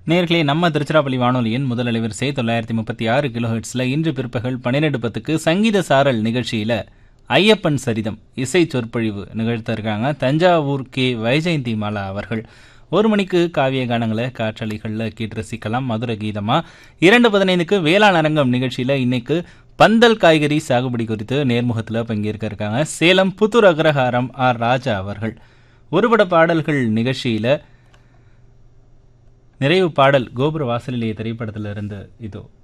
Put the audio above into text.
நேர்களே நம்ம திருச்சிராப்பள்ளி வானொலியின் முதல் அலைவரிசை தொள்ளாயிரத்தி முப்பத்தி ஆறு கிலோஹெட்ஸில் இன்று பிற்பகல் பன்னிரெண்டு பத்துக்கு சங்கீத சாரல் நிகழ்ச்சியில் ஐயப்பன் சரிதம் இசை சொற்பொழிவு நிகழ்த்த இருக்காங்க தஞ்சாவூர் கே வைஜெயந்தி மாலா அவர்கள் ஒரு மணிக்கு காவிய கானங்களை காற்றலைகளில் கேட்டு ரசிக்கலாம் மதுர கீதமா இரண்டு பதினைந்துக்கு வேளாண் அரங்கம் நிகழ்ச்சியில் இன்னைக்கு பந்தல் காய்கறி சாகுபடி குறித்து நேர்முகத்தில் பங்கேற்க இருக்காங்க சேலம் புத்தூர் அக்ரஹாரம் ஆர் ராஜா அவர்கள் ஒருபட பாடல்கள் நிகழ்ச்சியில் நிறைவு பாடல் கோபுர வாசலிலேயே திரைப்படத்திலிருந்து இதோ